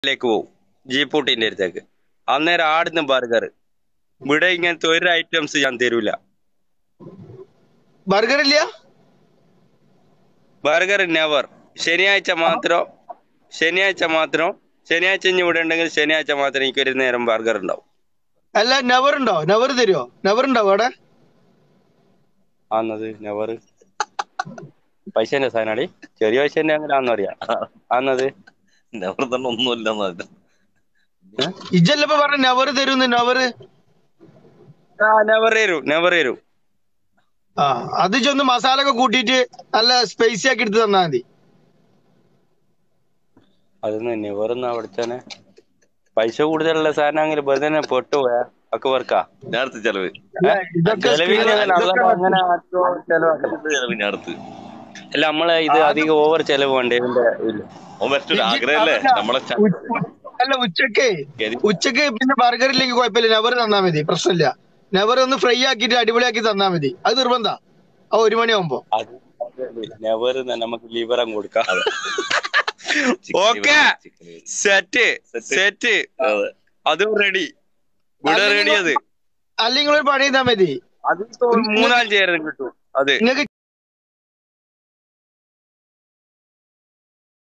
ലേക്ക് പോവും ജീപ്പൂട്ടിന്റെ അടുത്തേക്ക് അന്നേരം ആടുന്ന ബർഗർ ഇവിടെ ഇങ്ങനത്തെ ഒരു ഐറ്റംസ് ഞാൻ തരൂല ബർഗർ ഇല്ല ബർഗർ നെവർ ശനിയാഴ്ച മാത്രം ശനിയാഴ്ച മാത്രം ശനിയാഴ്ച ഇനി ഇവിടെ ഉണ്ടെങ്കിൽ ശനിയാഴ്ച മാത്രം എനിക്ക് ഒരു നേരം ബർഗർ ഉണ്ടാവും അല്ല നെവർ ഉണ്ടോ നെവർ തരുമോ നെവർ ഉണ്ടോ അവിടെ ആന്നത് നെവർ പൈസന്റെ സാധനാടി ചെറിയ പൈസന്റെ അങ്ങനെ ആണെന്ന് അറിയാം ആന്നത് നെവർ തന്നെ ഒന്നുമില്ലെന്ന് അത് ഇജല്ലപ്പോ പറഞ്ഞ നെവർ തരുന്ന് നെവർ ആ നെവർ തരൂ നെവർ തരൂ ആ അത് ചെന്ന് മസാല ഒക്കെ കൂട്ടിയിട്ട് നല്ല സ്പൈസി ആക്കി എടുത്ത് തന്നാ മതി അതൊന്ന് നെവറൊന്നും അവിടുത്തെ പൈസ കൂടുതലുള്ള സാധനമെങ്കിൽ വെറുതെ തന്നെ പെട്ടുപോയാ ഒക്കെ വർക്കാ ഞാൻ അടുത്ത് ചെലവ് ഇല്ല, ഇതൊക്കെ ചെലവിന് സ്ക്രീൻ- നല്ല ഇതൊക്കെ അങ്ങനെ ആർക്കോ ചെലവാക്കാം. ഇത് ചെലവ് ഞാൻ അടുത്ത് അല്ല നമ്മളെ ഇത് അധികം ഓവർ ചെലവ് വേണ്ട ഇതിന്റെ ഇതില്. ഓൻ പറ്റൊരു ആഗ്രഹല്ലേ അതല്ല, നമ്മളെ ച- ഉച്ച- അല്ല ഉച്ചക്ക് ഗതി- ഉച്ചക്ക് പിന്നെ ബർഗർ ഇല്ലെങ്കിൽ കുഴപ്പമില്ല നെവർ തന്നാ മതി പ്രശ്നമില്ല നെവർ ഒന്ന് ഫ്രൈ ആക്കിയിട്ട് അടിപൊളിയാക്കി തന്നാ മതി അത് നിർബന്ധ ആ ഒരു മണിയാവുമ്പോ അത് നെവർ നമുക്ക് ലിവറും കൊടുക്കാം chicken okay liver, chicken liver. Set Set. Set അതെ. അതും റെഡി ഇവിടെ അല്ലെങ്കിൽ റെഡി അത് അല്ലെങ്കിൽ ഒരു പണി ചെയ്താൽ മതി അത് ഇപ്പൊ മൂന്നാല് ചേരും കിട്ടും അത് നിങ്ങൾക്ക്